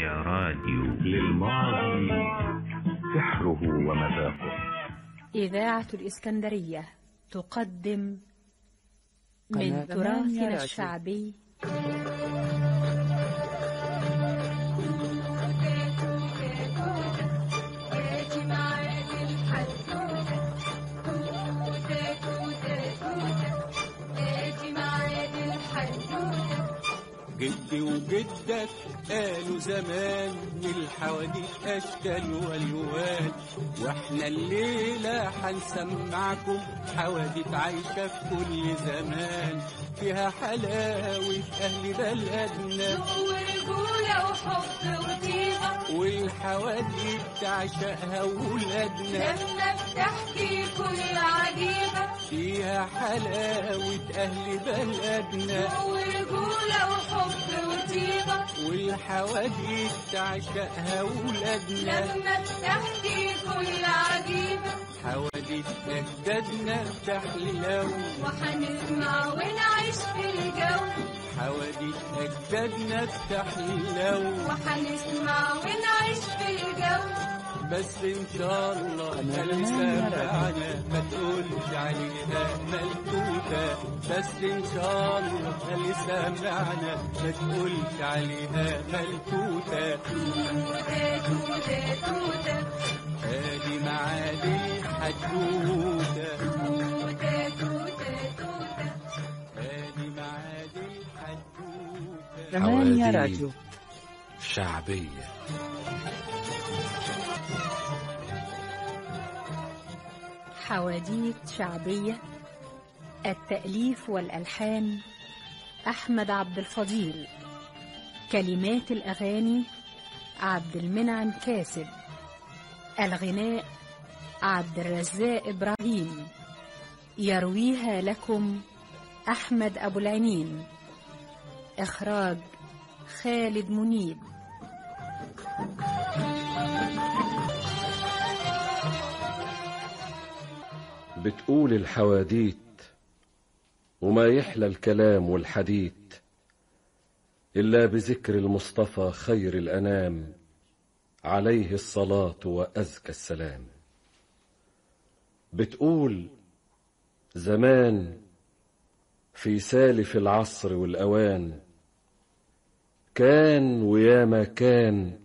يا راديو للماضي سحره ومذاقه إذاعة الإسكندرية تقدم من قناة تراثنا راديو. الشعبي جدي وجدك قالوا زمان من الحواديت اشكال والوان واحنا الليله هنسمعكم حواديت عايشه في كل زمان فيها حلاوه اهل بلدنا ورجولة وحب وطيبة والحواديت تعشقها ولادنا لما بتحكي كل عجيبة فيها حلاوه اهل بلدنا ورجولة وحب وطيبة والحواديت تعشقها ولادنا لما بتحكي كل عجيبة حواديت أجدادنا تحلو وحنسمع ونعيش في الجو حواديت أجدادنا تحلو وحنسمع ونعيش في الجو بس إن شاء الله اللي سمعنا ما تقولش عليها ملتوتة بس إن شاء الله اللي سمعنا ما تقولش عليها ملتوتة توتة توتة توتة هادي معادي حدوتة توتة توتة توتة هادي معادي حدوتة ثمانية حواديت راديو شعبية حواديت شعبية التأليف والألحان أحمد عبد الفضيل كلمات الأغاني عبد المنعم كاسب الغناء عبد الرزاق إبراهيم يرويها لكم أحمد أبو العنين إخراج خالد منيب بتقول الحواديت وما يحلى الكلام والحديث إلا بذكر المصطفى خير الأنام عليه الصلاة وأزكى السلام بتقول زمان في سالف العصر والأوان كان وياما كان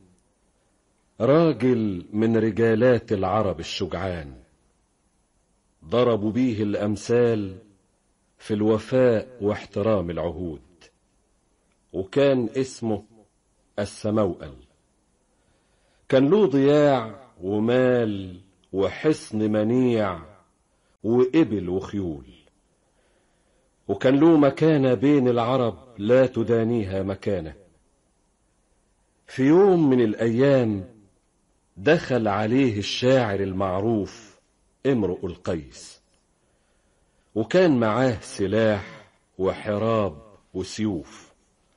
راجل من رجالات العرب الشجعان ضربوا بيه الأمثال في الوفاء واحترام العهود وكان اسمه السموأل كان له ضياع ومال وحصن منيع وإبل وخيول وكان له مكانة بين العرب لا تدانيها مكانة في يوم من الأيام دخل عليه الشاعر المعروف امرؤ القيس وكان معاه سلاح وحراب وسيوف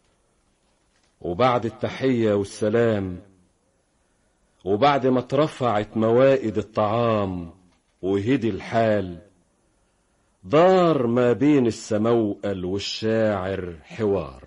وبعد التحية والسلام وبعد ما اترفعت موائد الطعام وهدي الحال دار ما بين السموأل والشاعر حوار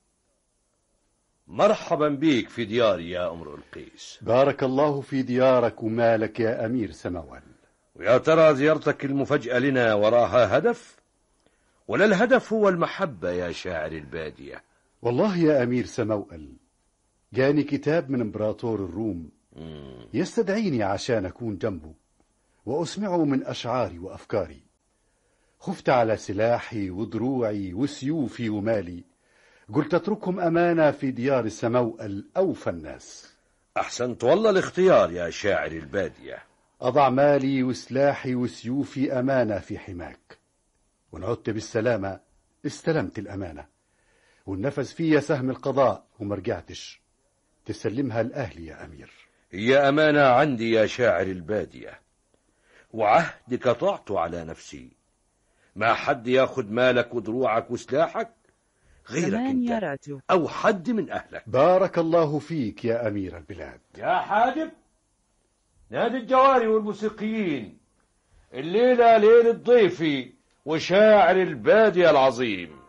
مرحبا بيك في دياري يا أمر القيس بارك الله في ديارك ومالك يا أمير سموان ويا ترى زيارتك المفاجأة لنا وراها هدف ولا الهدف هو المحبة يا شاعر البادية والله يا أمير سموأل جاني كتاب من إمبراطور الروم يستدعيني عشان أكون جنبه وأسمعه من أشعاري وأفكاري خفت على سلاحي ودروعي وسيوفي ومالي قلت اتركهم أمانة في ديار السموأل أوفى الناس أحسنت والله الاختيار يا شاعر البادية أضع مالي وسلاحي وسيوفي أمانة في حماك وإن عدت بالسلامة استلمت الأمانة والنفذ فيا سهم القضاء وما رجعتش تسلمها لأهلي يا أمير هي أمانة عندي يا شاعر البادية وعهدك طعت على نفسي ما حد ياخد مالك ودروعك وسلاحك غيرك ثمانية انت راديو أو حد من أهلك بارك الله فيك يا أمير البلاد يا حاجب نادي الجواري والموسيقيين الليلة ليلة ضيفي وشاعر البادية العظيم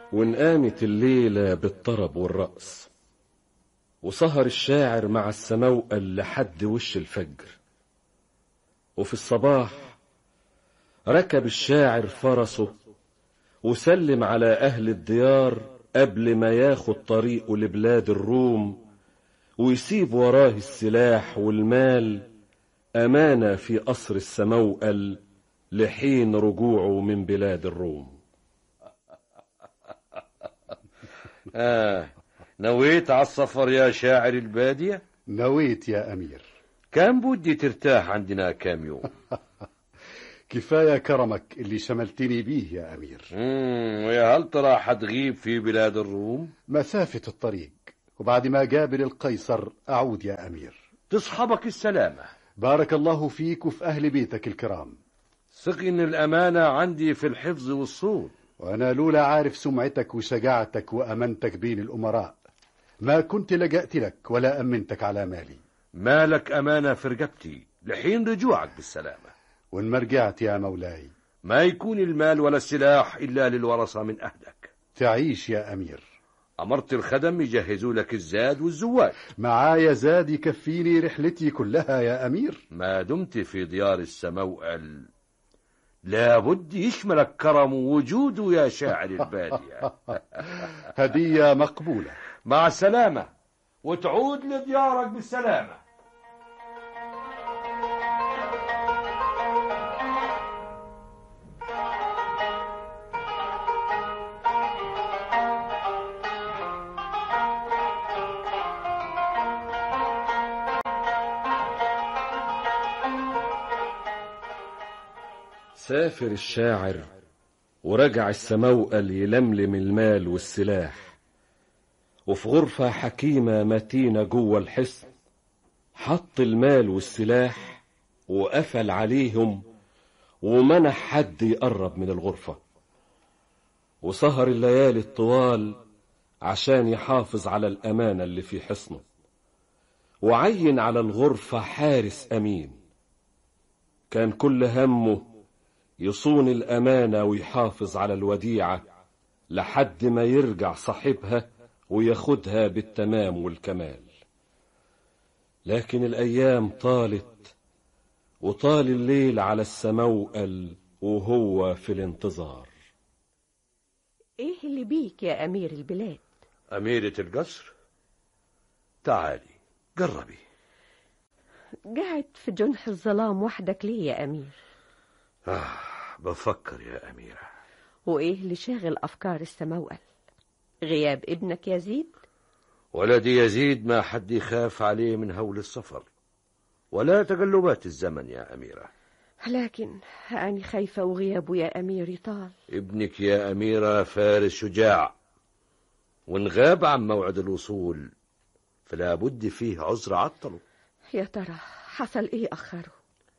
وانقامت الليلة بالطرب والرقص وسهر الشاعر مع السموقل لحد وش الفجر وفي الصباح ركب الشاعر فرسه وسلم على أهل الديار قبل ما ياخد طريقه لبلاد الروم ويسيب وراه السلاح والمال أمانة في قصر السموقل لحين رجوعه من بلاد الروم آه نويت على السفر يا شاعر البادية نويت يا أمير كان بدي ترتاح عندنا كام يوم كفاية كرمك اللي شملتني بيه يا أمير مم، ويا هل ترى حتغيب في بلاد الروم مسافة الطريق وبعد ما قابل القيصر أعود يا أمير تصحبك السلامة بارك الله فيك وفي أهل بيتك الكرام ثق إن الأمانة عندي في الحفظ والصون وأنا لولا عارف سمعتك وشجاعتك وأمانتك بين الأمراء ما كنت لجأت لك ولا أمنتك على مالي مالك أمانة في رقبتي لحين رجوعك بالسلامة وإن ما رجعت يا مولاي ما يكون المال ولا السلاح إلا للورثة من أهلك تعيش يا أمير أمرت الخدم يجهزوا لك الزاد والزواج معايا زاد يكفيني رحلتي كلها يا أمير ما دمت في ديار السموأل لابد يشملك كرم وجوده يا شاعر البادية هدية مقبولة مع السلامة وتعود لديارك بالسلامة سافر الشاعر ورجع السموقل يلملم المال والسلاح وفي غرفة حكيمة متينة جوه الحصن حط المال والسلاح وقفل عليهم ومنح حد يقرب من الغرفة وسهر الليالي الطوال عشان يحافظ على الأمانة اللي في حصنه وعين على الغرفة حارس أمين كان كل همه يصون الأمانة ويحافظ على الوديعة لحد ما يرجع صاحبها وياخدها بالتمام والكمال لكن الأيام طالت وطال الليل على السموقل وهو في الانتظار ايه اللي بيك يا امير البلاد أميرة القصر تعالي قربي قاعد في جنح الظلام وحدك ليه يا امير آه بفكر يا أميرة وايه اللي شاغل افكار السموقل غياب ابنك يزيد ولدي يزيد ما حد يخاف عليه من هول السفر ولا تقلبات الزمن يا أميرة لكن أنا خايفة وغيابه يا أمير يطال ابنك يا أميرة فارس شجاع وإن غاب عن موعد الوصول فلا بد فيه عذر عطله يا ترى حصل إيه أخره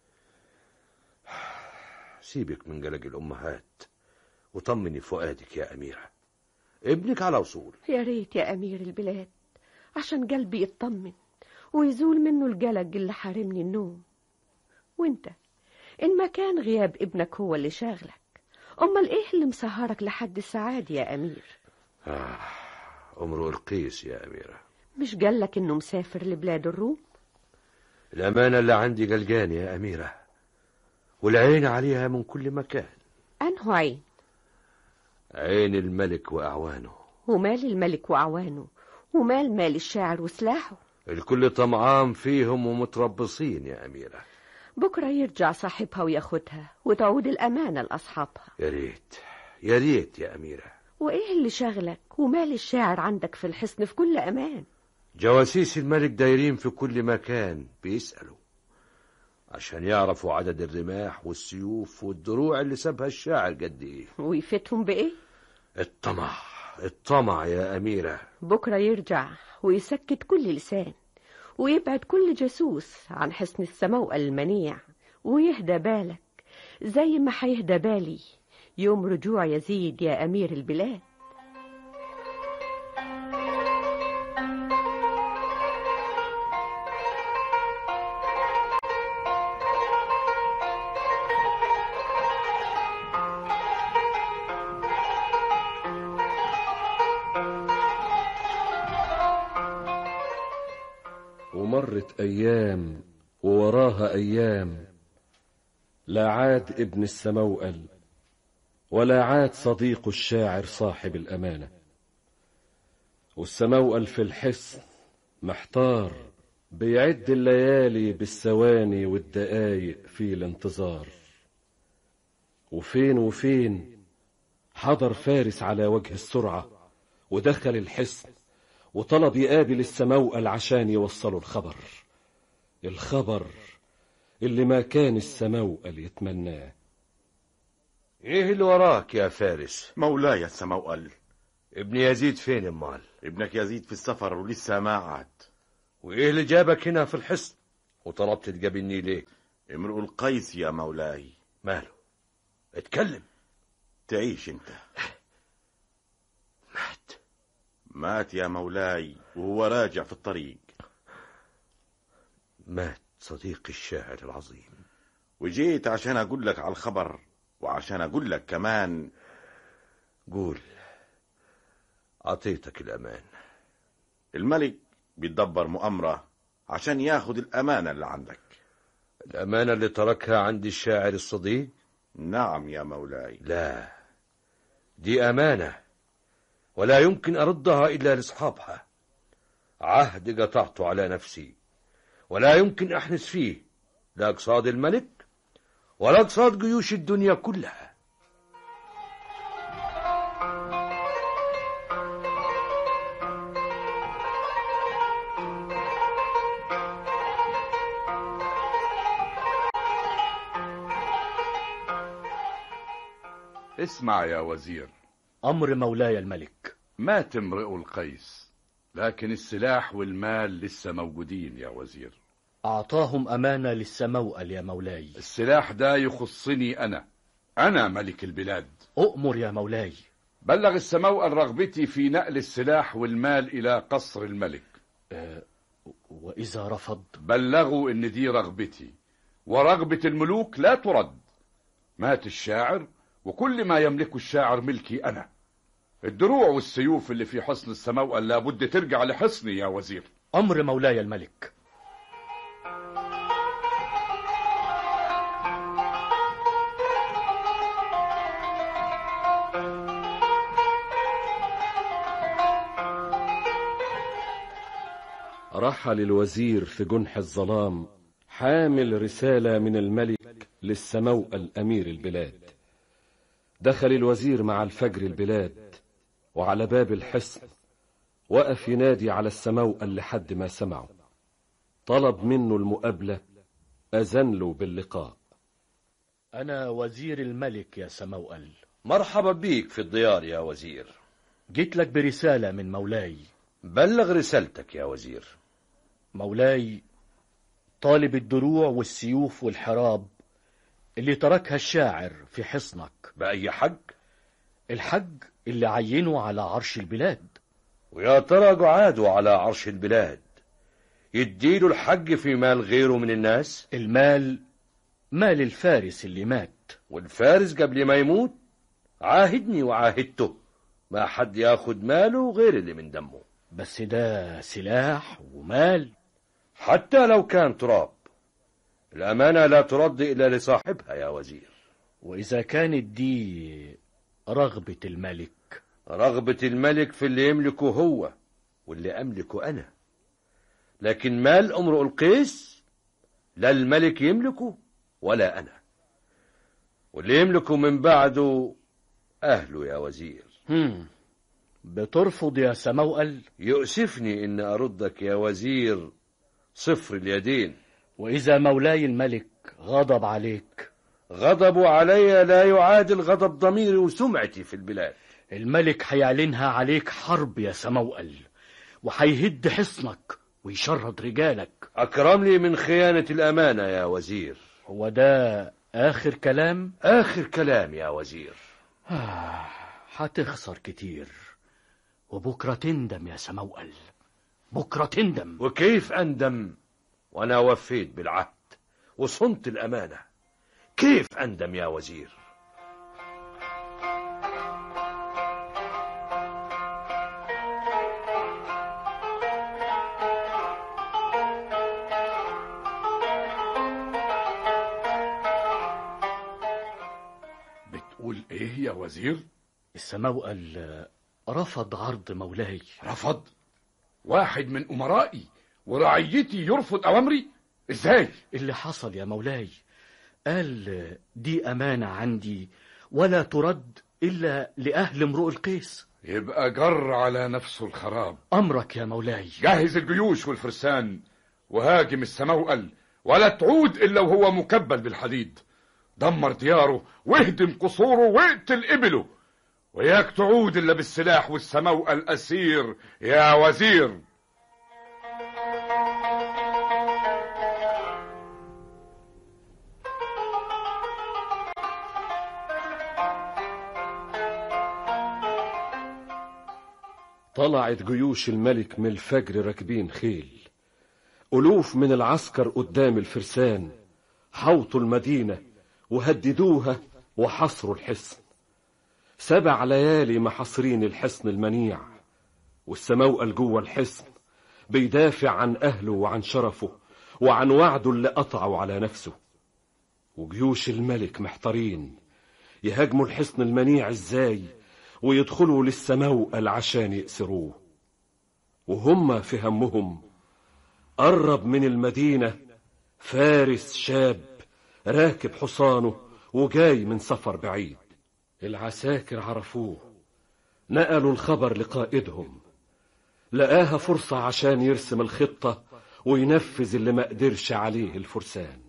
سيبك من قلق الأمهات وطمني فؤادك يا أميرة ابنك على وصول يا ريت يا أمير البلاد عشان قلبي يطمن ويزول منه القلق اللي حارمني النوم وانت إن ما كان غياب ابنك هو اللي شاغلك أمال إيه اللي مسهرك لحد السعادة يا أمير آه امرؤ القيس يا أميرة مش قالك إنه مسافر لبلاد الروم الأمانة اللي عندي قلقان يا أميرة والعين عليها من كل مكان أنه عين عين الملك وأعوانه ومال الملك وأعوانه ومال مال الشاعر وسلاحه الكل طمعان فيهم ومتربصين يا أميرة بكرة يرجع صاحبها وياخدها وتعود الأمانة لأصحابها يا ريت يا ريت يا أميرة وإيه اللي شغلك ومال الشاعر عندك في الحصن في كل أمان جواسيس الملك دايرين في كل مكان بيسألوا عشان يعرفوا عدد الرماح والسيوف والدروع اللي سابها الشاعر قد ايه ويفتهم بإيه الطمع الطمع يا أميرة بكرة يرجع ويسكت كل لسان ويبعد كل جاسوس عن حصن السموء المنيع ويهدى بالك زي ما هيهدى بالي يوم رجوع يزيد يا أمير البلاد مرت أيام ووراها أيام لا عاد ابن السموأل ولا عاد صديق الشاعر صاحب الأمانة والسموأل في الحصن محتار بيعد الليالي بالثواني والدقايق في الانتظار وفين وفين حضر فارس على وجه السرعة ودخل الحصن وطلب يقابل السموأل عشان يوصله الخبر الخبر اللي ما كان السموأل يتمناه ايه اللي وراك يا فارس مولاي السموأل ابن يزيد فين امال ابنك يزيد في السفر ولسه ما عاد وايه اللي جابك هنا في الحصن وطلبت تقابلني ليه امرؤ القيس يا مولاي ماله اتكلم تعيش انت مات مات يا مولاي وهو راجع في الطريق مات صديقي الشاعر العظيم وجيت عشان اقول لك على الخبر وعشان اقول لك كمان قول أعطيتك الأمان الملك بيدبر مؤامرة عشان ياخد الأمانة اللي عندك الأمانة اللي تركها عند الشاعر الصديق نعم يا مولاي لا دي أمانة ولا يمكن أردها إلا لأصحابها عهد قطعته على نفسي ولا يمكن أحنس فيه لا أقصاد الملك ولا أقصاد جيوش الدنيا كلها اسمع يا وزير أمر مولاي الملك مات امرئ القيس لكن السلاح والمال لسه موجودين يا وزير أعطاهم أمانة للسموأل يا مولاي السلاح ده يخصني أنا أنا ملك البلاد أؤمر يا مولاي بلغ السموأل رغبتي في نقل السلاح والمال إلى قصر الملك أه وإذا رفض بلغوا إن دي رغبتي ورغبة الملوك لا ترد مات الشاعر وكل ما يملكه الشاعر ملكي أنا الدروع والسيوف اللي في حصن السموأل لابد ترجع لحصني يا وزير أمر مولاي الملك رحل الوزير في جنح الظلام حامل رسالة من الملك للسموأل أمير البلاد دخل الوزير مع الفجر البلاد وعلى باب الحصن وقف ينادي على السموأل لحد ما سمعه طلب منه المقابلة أذن له باللقاء أنا وزير الملك يا سموأل مرحبا بيك في الديار يا وزير جيت لك برسالة من مولاي بلغ رسالتك يا وزير مولاي طالب الدروع والسيوف والحراب اللي تركها الشاعر في حصنك بأي حق؟ الحج اللي عينه على عرش البلاد ويا ترى قعاده على عرش البلاد يديله الحج في مال غيره من الناس المال مال الفارس اللي مات والفارس قبل ما يموت عاهدني وعاهدته ما حد ياخد ماله غير اللي من دمه بس ده سلاح ومال حتى لو كان تراب الأمانة لا ترد إلا لصاحبها يا وزير وإذا كانت دي رغبة الملك رغبة الملك في اللي يملكه هو واللي أملكه أنا لكن مال امرؤ القيس لا الملك يملكه ولا أنا واللي يملكه من بعده أهله يا وزير هم. بترفض يا سموأل يؤسفني إن أردك يا وزير صفر اليدين وإذا مولاي الملك غضب عليك غضبه علي لا يعادل غضب ضميري وسمعتي في البلاد الملك هيعلنها عليك حرب يا سموأل وهيهد حصنك ويشرد رجالك أكرمني من خيانة الأمانة يا وزير هو ده آخر كلام؟ آخر كلام يا وزير آه هتخسر كتير وبكرة تندم يا سموأل بكرة تندم وكيف أندم وأنا وفيت بالعهد وصنت الأمانة كيف أندم يا وزير بتقول ايه يا وزير السماوأل آه، رفض عرض مولاي رفض واحد من امرائي ورعيتي يرفض اوامري ازاي اللي حصل يا مولاي قال آه، دي أمانة عندي ولا ترد إلا لأهل امرؤ القيس يبقى جر على نفسه الخراب أمرك يا مولاي جهز الجيوش والفرسان وهاجم السموأل ولا تعود إلا وهو مكبل بالحديد دمر دياره واهدم قصوره واقتل إبله وياك تعود إلا بالسلاح والسموأل أسير يا وزير طلعت جيوش الملك من الفجر راكبين خيل ألوف من العسكر قدام الفرسان حوطوا المدينة وهددوها وحصروا الحصن سبع ليالي محاصرين الحصن المنيع والسموأل جوه الحصن بيدافع عن أهله وعن شرفه وعن وعده اللي قطعه على نفسه وجيوش الملك محتارين يهاجموا الحصن المنيع ازاي ويدخلوا للسموأل عشان يأسروه وهم في همهم قرب من المدينة فارس شاب راكب حصانه وجاي من سفر بعيد العساكر عرفوه نقلوا الخبر لقائدهم لقاها فرصة عشان يرسم الخطة وينفذ اللي ما قدرش عليه الفرسان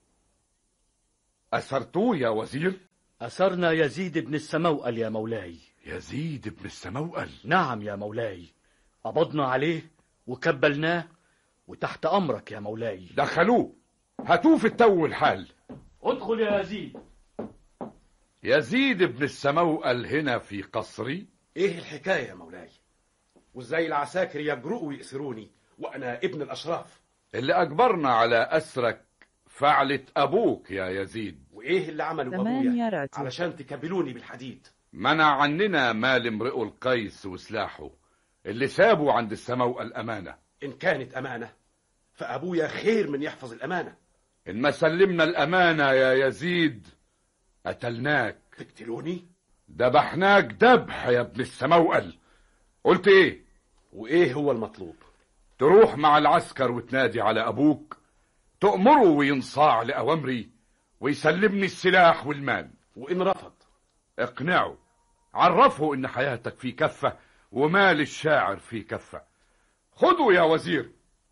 أسرتوه يا وزير أسرنا يزيد بن السموأل يا مولاي يزيد بن السموأل نعم يا مولاي قبضنا عليه وكبلناه وتحت أمرك يا مولاي دخلوه هاتوه في التو الحال ادخل يا يزيد يزيد بن السموأل هنا في قصري ايه الحكاية يا مولاي وازاي العساكر يجرؤوا ويأسروني وانا ابن الاشراف اللي أجبرنا على أسرك فعلة أبوك يا يزيد وايه اللي عمله ثمانية ابويا راتب. علشان تكبلوني بالحديد منع عننا مال امرئ القيس وسلاحه اللي سابه عند السماء الأمانة ان كانت امانة فابويا خير من يحفظ الامانة إن ما سلمنا الأمانة يا يزيد قتلناك تقتلوني ذبحناك ذبح يا ابن السموأل قلت ايه وايه هو المطلوب تروح مع العسكر وتنادي على أبوك تأمره وينصاع لأوامري ويسلمني السلاح والمال وان رفض اقنعه عرفه ان حياتك في كفة ومال الشاعر في كفة خذوا يا وزير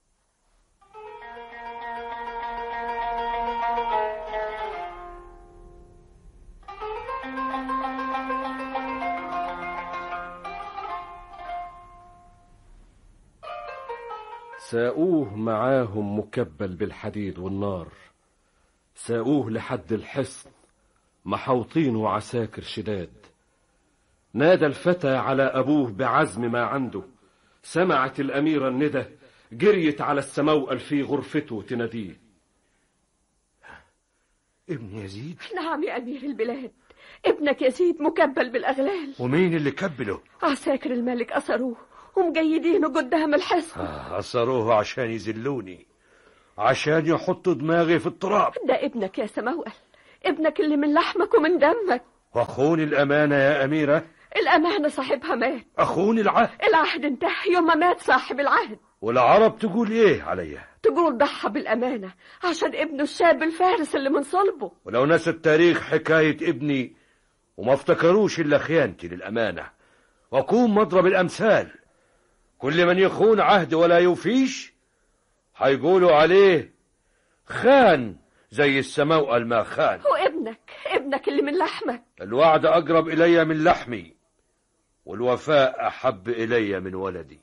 ساقوه معاهم مكبل بالحديد والنار ساقوه لحد الحصن محوطينه عساكر شداد نادى الفتى على أبوه بعزم ما عنده سمعت الأميرة الندى جريت على السموأل في غرفته تناديه ابن يزيد نعم يا أمير البلاد ابنك يزيد مكبل بالأغلال ومين اللي كبله عساكر الملك أسروه ومجيدينه قدام الحصن آه، أسروه عشان يذلوني عشان يحطوا دماغي في التراب ده ابنك يا سموأل ابنك اللي من لحمك ومن دمك وأخوني الأمانة يا أميرة الأمانة صاحبها مات أخوني العهد العهد انتهى يوم ما مات صاحب العهد والعرب تقول إيه عليا تقول ضحى بالأمانة عشان ابنه الشاب الفارس اللي من صلبه ولو نسى التاريخ حكاية ابني وما افتكروش إلا خيانتي للأمانة وأكون مضرب الأمثال كل من يخون عهد ولا يوفيش هيقولوا عليه خان زي السماء ما خان وابنك ابنك اللي من لحمك الوعد أقرب إلي من لحمي والوفاء أحب إلي من ولدي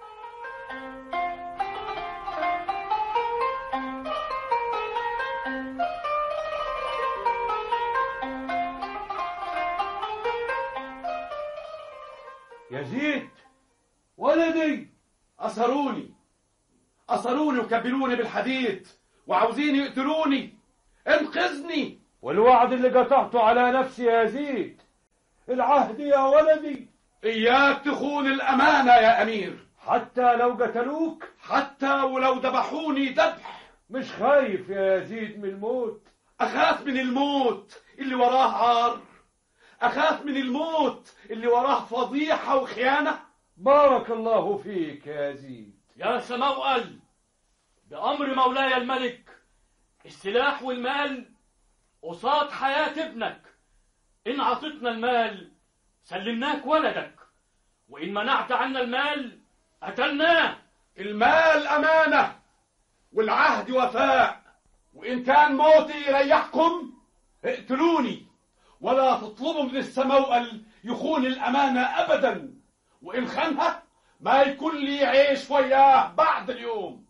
يزيد ولدي أسروني أسروني وكبلوني بالحديد وعاوزين يقتلوني انقذني والوعد اللي قطعته على نفسي يا يزيد العهد يا ولدي إياك تخون الأمانة يا أمير حتى لو قتلوك حتى ولو ذبحوني ذبح مش خايف يا يزيد من الموت أخاف من الموت اللي وراه عار اخاف من الموت اللي وراه فضيحه وخيانه بارك الله فيك يا زيد يا سموأل بأمر مولاي الملك السلاح والمال قصاد حياة ابنك إن عطتنا المال سلمناك ولدك وإن منعت عنا المال قتلناه المال امانه والعهد وفاء وان كان موتي يريحكم اقتلوني ولا تطلبوا من السموأل يخون الامانه ابدا وان خانها ما يكون لي عيش وياه بعد اليوم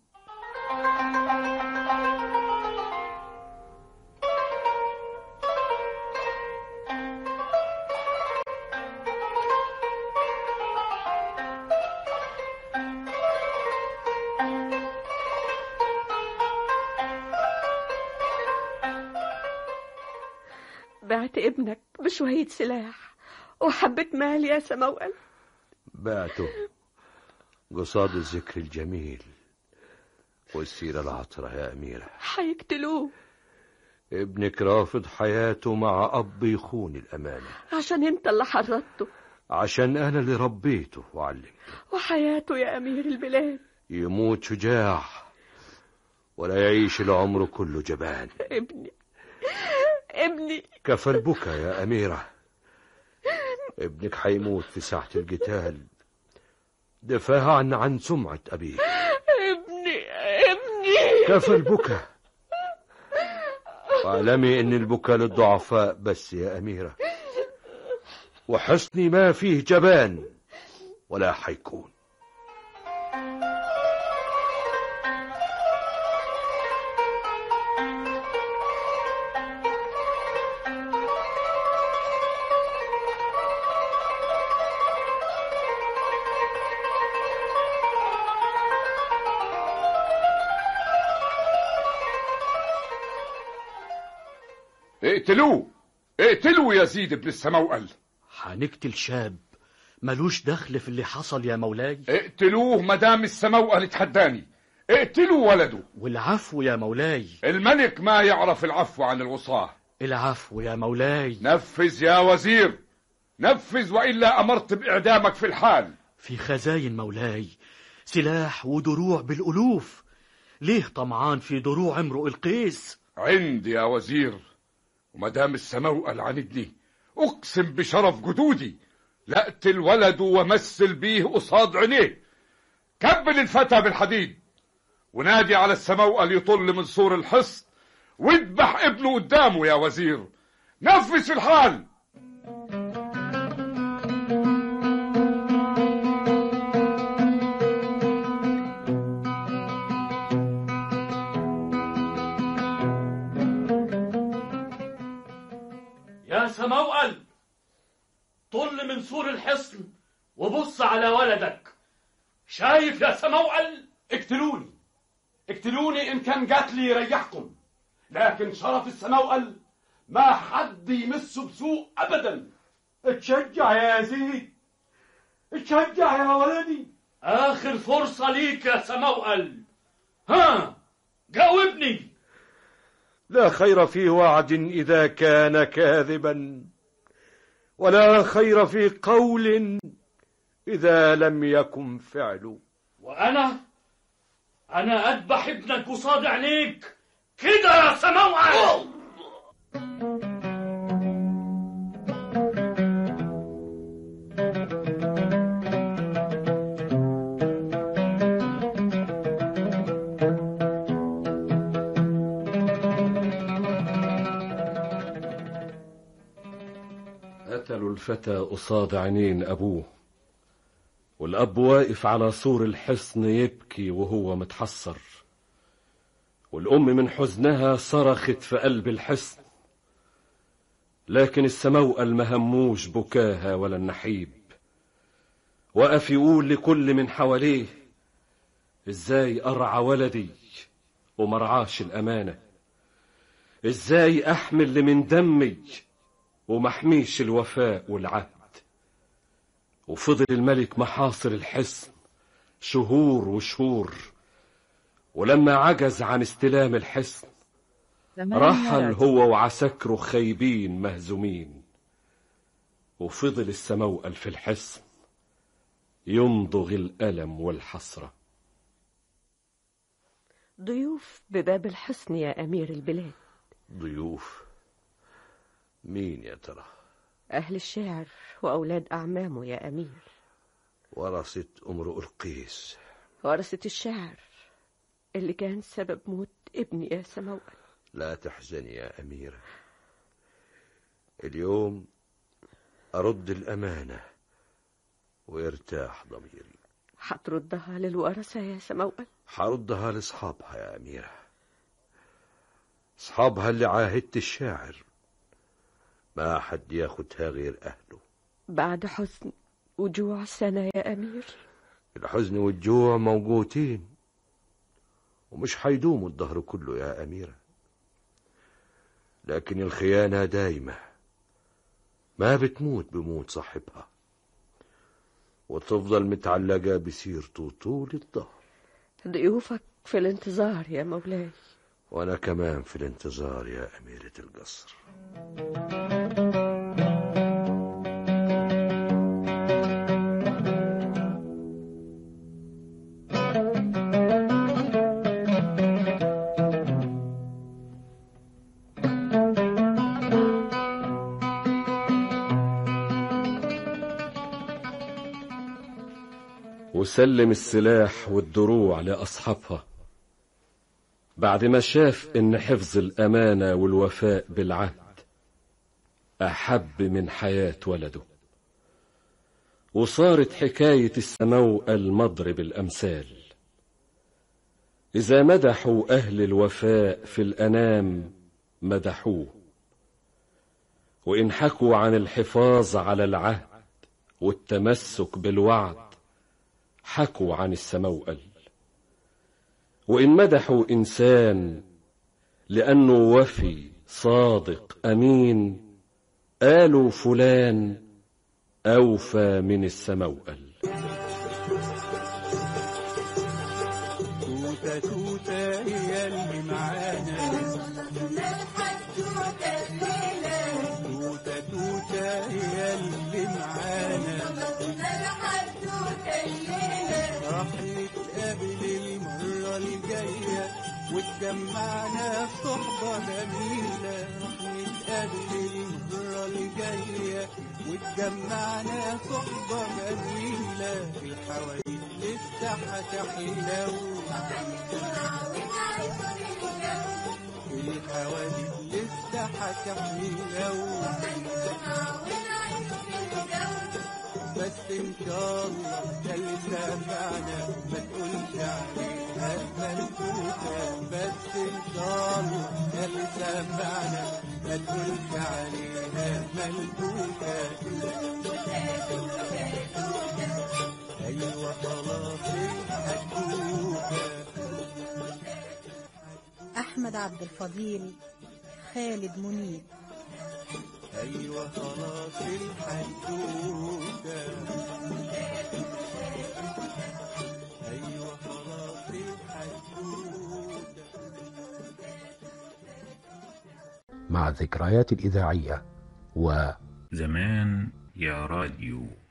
بعت ابنك بشوية سلاح وحبة مال يا سموأل بعته قصاد الذكر الجميل والسيرة العطرة يا أميرة حيقتلوه ابنك رافض حياته مع أب يخون الأمانة عشان انت اللي حرضته عشان أنا اللي ربيته وعلمته وحياته يا أمير البلاد يموت شجاع ولا يعيش العمر كله جبان ابني ابني كفى البكا يا أميرة ابنك حيموت في ساعة القتال دفاعا عن سمعة أبيه ابني ابني كفى البكا واعلمي ان البكاء للضعفاء بس يا أميرة وحسني ما فيه جبان ولا حيكون اقتلوه اقتلوا يزيد بن السموأل هنقتل شاب ملوش دخل في اللي حصل يا مولاي اقتلوه مدام السموأل اتحداني اقتلوا ولده والعفو يا مولاي الملك ما يعرف العفو عن العصاة العفو يا مولاي نفذ يا وزير نفذ وإلا أمرت بإعدامك في الحال في خزاين مولاي سلاح ودروع بالألوف ليه طمعان في دروع امرؤ القيس عندي يا وزير ومدام السموأل عندني أقسم بشرف جدودي لأقتل ولده ومثل بيه قصاد عينيه كبل الفتى بالحديد ونادي على السموأل يطل من سور الحصن واذبح ابنه قدامه يا وزير نفذ في الحال يا سموأل طل من سور الحصن وبص على ولدك شايف يا سموأل اقتلوني اقتلوني ان كان قتلي يريحكم لكن شرف السموأل ما حد يمسه بسوء ابدا اتشجع يا يزيد اتشجع يا ولدي آخر فرصة ليك يا سموأل ها جاوبني لا خير في وعد إذا كان كاذبا ولا خير في قول إذا لم يكن فعل وأنا أنا أذبح ابنك قصاد عينيك كده يا سموأل قتلوا الفتى قصاد عينين أبوه والأب واقف على سور الحصن يبكي وهو متحسر والأم من حزنها صرخت في قلب الحصن لكن السموأل ما هموش بكاها ولا النحيب وقف يقول لكل من حواليه ازاي أرعى ولدي ومرعاش الأمانة ازاي أحمل اللي من دمي ومحميش الوفاء والعهد وفضل الملك محاصر الحصن شهور وشهور ولما عجز عن استلام الحصن رحل هو وعساكره خايبين مهزومين وفضل السموأل في الحصن يمضغ الألم والحسرة ضيوف بباب الحصن يا أمير البلاد ضيوف مين يا ترى أهل الشاعر وأولاد أعمامه يا أمير ورثة امرؤ القيس ورثة الشاعر اللي كان سبب موت ابني يا سموأل لا تحزني يا أميرة اليوم أرد الأمانة ويرتاح ضميري هتردها للورثة يا سموأل حردها لأصحابها يا أميرة أصحابها اللي عاهدت الشاعر ما حد ياخدها غير أهله بعد حزن وجوع سنة يا أمير الحزن والجوع موجودين ومش حيدوموا الدهر كله يا أميرة لكن الخيانة دايمة ما بتموت بموت صاحبها وتفضل متعلقة بسيرته طول الدهر ضيوفك في الانتظار يا مولاي وأنا كمان في الانتظار يا أميرة القصر وسلم السلاح والدروع لأصحابها بعد ما شاف إن حفظ الأمانة والوفاء بالعهد أحب من حياة ولده وصارت حكاية السموء مضرب الأمثال إذا مدحوا أهل الوفاء في الأنام مدحوه وإن حكوا عن الحفاظ على العهد والتمسك بالوعد حكوا عن السموأل وإن مدحوا إنسان لأنه وفي صادق أمين قالوا فلان أوفى من السموأل توتة توتة هي اللي معانا توتة توتة هي اللي معانا راح نتقابل المرة الجاية واتجمعنا في صحبة جميلة راح نتقابل المرة الجاية واتجمعنا في صحبة جميلة الحوايج لسه هتحلو الحوادث لسه هتحلو بس ان شاء الله ده اللي سمعنا ما تقولش عليها ملكوكة بس ان شاء الله ده اللي سمعنا ما تقولش عليها ملكوكة ايوه خلاص الحدوكة أحمد عبد الفضيل خالد منيب ايوه خلاص الحدوكة ايوه خلاص الحدوكة مع الذكريات الإذاعية و زمان يا راديو